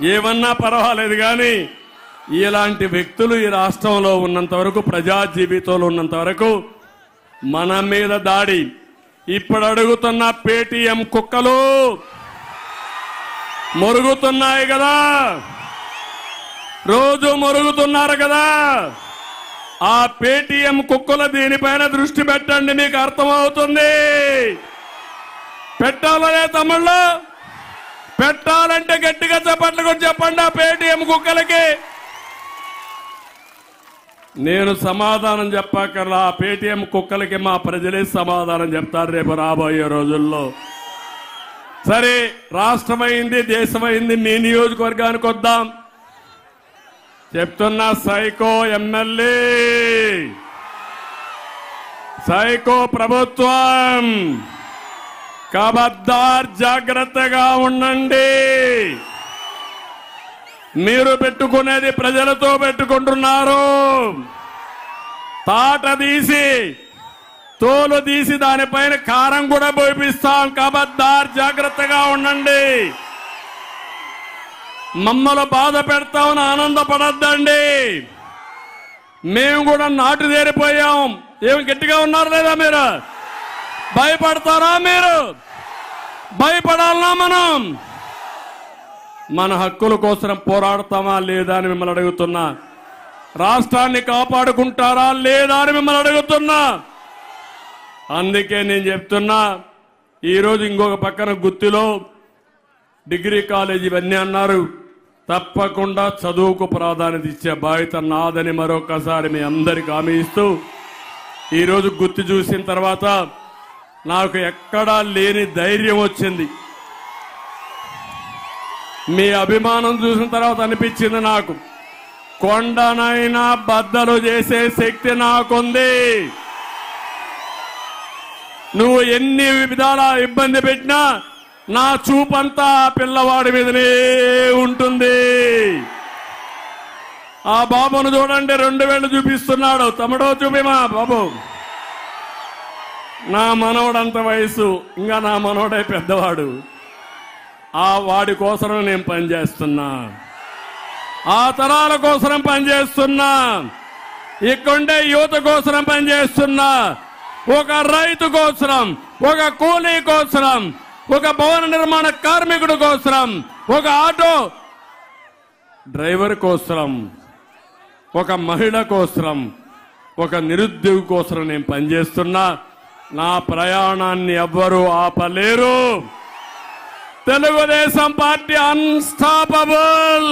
ఏమన్నా పర్వాలేదు కానీ ఇలాంటి వ్యక్తులు ఈ రాష్ట్రంలో ఉన్నంత వరకు ప్రజా జీవితంలో ఉన్నంత వరకు మన మీద దాడి ఇప్పుడు అడుగుతున్న పేటీఎం కుక్కలు మొరుగుతున్నాయి కదా రోజు మొరుగుతున్నారు కదా ఆ పేటీఎం కుక్కల దీనిపైన దృష్టి పెట్టండి మీకు అర్థమవుతుంది పెట్టాలనే తమ్ముళ్ళు పెట్టాలంటే గట్టిగా చెప్పట్లు కూడా చెప్పండి ఆ పేటీఎం కుక్కలకి నేను సమాధానం చెప్పక్కర్లా ఆ పేటీఎం కుక్కలకి మా ప్రజలే సమాధానం చెప్తారు రేపు రాబోయే రోజుల్లో సరే రాష్ట్రమైంది దేశమైంది మీ నియోజకవర్గానికి వద్దాం చెప్తున్నా సైకో ఎమ్మెల్యే సైకో ప్రభుత్వం కబద్దార్ జాగ్రత్తగా ఉండండి మీరు పెట్టుకునేది ప్రజలతో పెట్టుకుంటున్నారు తాట తీసి తోలు తీసి దానిపైన కారం కూడా పోయిస్తాం కబద్దార్ జాగ్రత్తగా ఉండండి మమ్మల్ని బాధ పెడతామని ఆనందపడద్దండి మేము కూడా నాటు చేరిపోయాం ఏమి గట్టిగా ఉన్నారు లేదా మీరు భయపడతారా మీరు భయపడాలనా మనం మన హక్కుల కోసం పోరాడతామా లేదా అని మిమ్మల్ని అడుగుతున్నా రాష్ట్రాన్ని కాపాడుకుంటారా లేదా అని మిమ్మల్ని అడుగుతున్నా అందుకే నేను చెప్తున్నా ఈరోజు ఇంకొక పక్కన గుత్తిలో డిగ్రీ కాలేజ్ ఇవన్నీ అన్నారు తప్పకుండా చదువుకు ప్రాధాన్యత ఇచ్చే బాధ్యత నాదని మరొకసారి మీ అందరికి హామీ ఇస్తూ ఈరోజు గుర్తు చూసిన తర్వాత నాకు ఎక్కడా లేని ధైర్యం వచ్చింది మీ అభిమానం చూసిన తర్వాత అనిపించింది నాకు కొండనైనా బద్దలు చేసే శక్తి నాకుంది నువ్వు ఎన్ని విధాల ఇబ్బంది పెట్టినా నా చూపంతా ఆ పిల్లవాడి మీదనే ఉంటుంది ఆ బాబును చూడండి రెండు వేలు చూపిస్తున్నాడు తమ్ముడో చూపిమా బాబు నా మనవడంత వయసు ఇంకా నా మనవడే పెద్దవాడు ఆ వాడి కోసం నేను పనిచేస్తున్నా ఆ తరాల కోసం పనిచేస్తున్నా ఇక్కడుండే యువత కోసం పనిచేస్తున్నా ఒక రైతు కోసం ఒక కూలీ కోసం ఒక భవన నిర్మాణ కార్మికుడు కోసం ఒక ఆటో డ్రైవర్ కోసం ఒక మహిళ కోసం ఒక నిరుద్యోగి కోసం నేను పనిచేస్తున్నా నా ప్రయాణాన్ని ఎవ్వరూ ఆపలేరు తెలుగుదేశం పార్టీ అన్స్టాపబుల్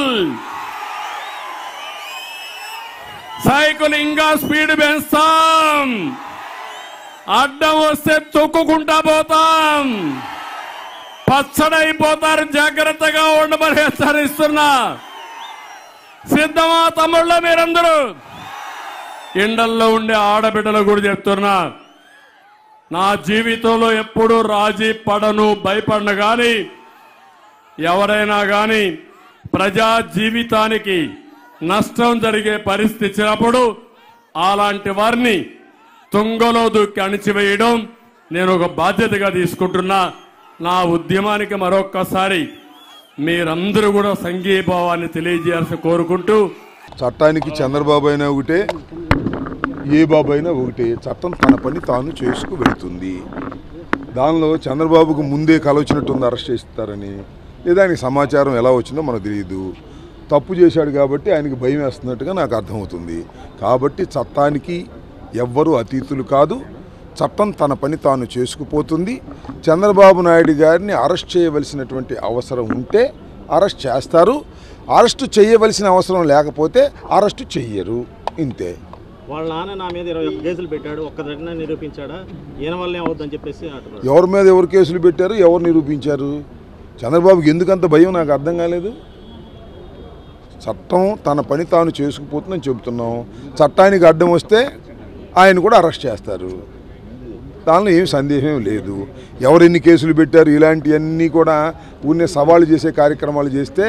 సైకిల్ ఇంకా స్పీడ్ పెంచుతాం అడ్డం వస్తే తొక్కుకుంటా పోతాం పచ్చడైపోతారు జాగ్రత్తగా ఉండమని హెచ్చరిస్తున్నా సిద్ధమా తమ్ముళ్ళ మీరందరూ ఎండల్లో ఉండే ఆడబిడ్డలు కూడా చెప్తున్నా నా జీవితంలో ఎప్పుడూ రాజీ పడను భయపడను గాని ఎవరైనా గాని ప్రజా జీవితానికి నష్టం జరిగే పరిస్థితి ఇచ్చినప్పుడు అలాంటి వారిని తుంగలో దూకి అణిచివేయడం నేను ఒక బాధ్యతగా తీసుకుంటున్నా నా ఉద్యమానికి మరొక్కసారి మీరందరూ కూడా సంఘీభావాన్ని తెలియజేయాల్సి కోరుకుంటూ చట్టానికి చంద్రబాబు అయినా ఒకటే ఏ బాబు అయినా ఒకటే చట్టం తన పని తాను చేసుకు వెళుతుంది దానిలో చంద్రబాబుకు ముందే కల వచ్చినట్టుంది అరెస్ట్ చేస్తారని లేదా ఆయనకి సమాచారం ఎలా వచ్చిందో మనకు తెలియదు తప్పు చేశాడు కాబట్టి ఆయనకి భయం వేస్తున్నట్టుగా నాకు అర్థమవుతుంది కాబట్టి చట్టానికి ఎవ్వరూ అతీతులు కాదు చట్టం తన పని తాను చేసుకుపోతుంది చంద్రబాబు నాయుడు గారిని అరెస్ట్ చేయవలసినటువంటి అవసరం ఉంటే అరెస్ట్ చేస్తారు అరెస్టు చేయవలసిన అవసరం లేకపోతే అరెస్టు చెయ్యరు ఇంతే వాళ్ళ నాన్న నా మీద ఇరవై ఒక్క కేసులు పెట్టాడు ఒక్క దగ్గర నిరూపించాడా ఈయన వల్లే అవుద్దని చెప్పేసి అంటున్నాడు ఎవరి మీద ఎవరు కేసులు పెట్టారు ఎవరు నిరూపించారు చంద్రబాబుకి ఎందుకంత భయం నాకు అర్థం కాలేదు చట్టం తన పని తాను చేసుకుపోతుందని చెబుతున్నాం చట్టానికి అడ్డం వస్తే ఆయన కూడా అరెస్ట్ చేస్తారు దానిలో ఏం సందేహం లేదు ఎవరు ఎన్ని కేసులు పెట్టారు ఇలాంటివన్నీ కూడా ఊరినే సవాళ్ళు చేసే కార్యక్రమాలు చేస్తే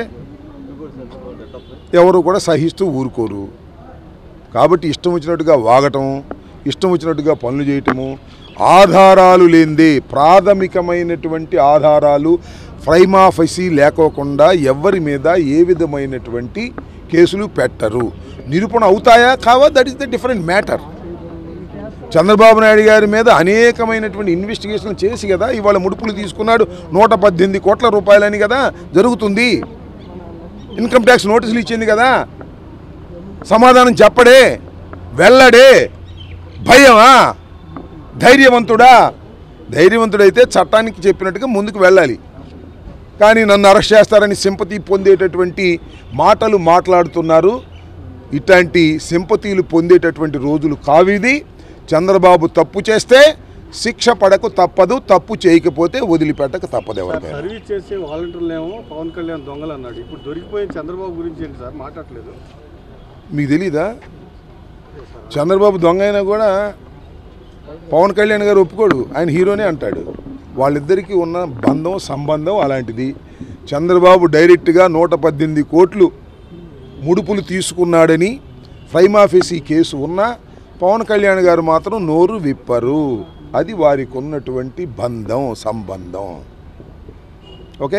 ఎవరు కూడా సహిస్తూ ఊరుకోరు కాబట్టి ఇష్టం వచ్చినట్టుగా వాగటం ఇష్టం వచ్చినట్టుగా పనులు చేయటము ఆధారాలు లేనిదే ప్రాథమికమైనటువంటి ఆధారాలు ఫ్రైమాఫసి లేకోకుండా ఎవరి మీద ఏ విధమైనటువంటి కేసులు పెట్టరు నిరూపణ అవుతాయా కావా that is the different matter Chandrababu Naidu గారి మీద అనేకమైనటువంటి ఇన్వెస్టిగేషన్ చేసి కదా ఇవాళ ముడుపులు తీసుకున్నాడు నూట పద్దెనిమిది కోట్ల రూపాయలని కదా జరుగుతుంది ఇన్కమ్ ట్యాక్స్ నోటీసులు ఇచ్చింది కదా సమాధానం చెప్పడే వెళ్ళడే భయమా ధైర్యవంతుడా ధైర్యవంతుడైతే చట్టానికి చెప్పినట్టుగా ముందుకు వెళ్ళాలి కానీ నన్ను అరెస్ట్ చేస్తారని సింపతి పొందేటటువంటి మాటలు మాట్లాడుతున్నారు ఇట్లాంటి సింపతీలు పొందేటటువంటి రోజులు కావిది చంద్రబాబు తప్పు చేస్తే శిక్ష పడకు తప్పదు తప్పు చేయకపోతే వదిలిపెట్టక తప్పదు ఎవరికైనా సర్వీస్ చేసే వాలంటీర్లేమో పవన్ కళ్యాణ్ దొంగలు అన్నాడు ఇప్పుడు దొరికిపోయిన చంద్రబాబు గురించి ఏంటి సార్ మాట్లాడలేదు మీకు తెలీదా చంద్రబాబు దొంగ అయినా కూడా పవన్ కళ్యాణ్ గారు ఒప్పుకోడు ఆయన హీరోనే అంటాడు వాళ్ళిద్దరికీ ఉన్న బంధం సంబంధం అలాంటిది చంద్రబాబు డైరెక్ట్గా నూట పద్దెనిమిది కోట్లు ముడుపులు తీసుకున్నాడని ఫ్రైమాఫీసీ కేసు ఉన్నా పవన్ కళ్యాణ్ గారు మాత్రం నోరు విప్పరు అది వారికి ఉన్నటువంటి బంధం సంబంధం ఓకే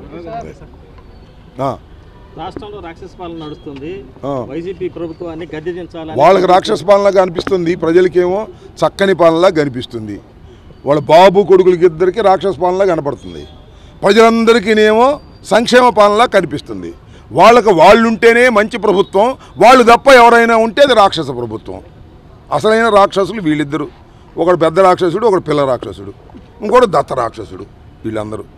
ఆ. రాష్ట్రంలో రాక్షస పాలన నడుస్తుంది ఆ. వైసీపీ ప్రభుత్వాన్ని గద్దె దించాలని వాళ్ళకి రాక్షస పాలనగా అనిపిస్తుంది ప్రజలకేమో చక్కని పాలనలా కనిపిస్తుంది వాళ్ళ బాబు కొడుకులకి ఇద్దరికి రాక్షస పాలనలా కనపడుతుంది ప్రజలందరికీనేమో సంక్షేమ పాలనలా కనిపిస్తుంది వాళ్ళకి వాళ్ళు ఉంటేనే మంచి ప్రభుత్వం వాళ్ళు తప్ప ఎవరైనా ఉంటే అది రాక్షస ప్రభుత్వం అసలైన రాక్షసులు వీళ్ళిద్దరు ఒకడు పెద్ద రాక్షసుడు ఒకడు పిల్ల రాక్షసుడు ఇంకోటి దత్త రాక్షసుడు వీళ్ళందరూ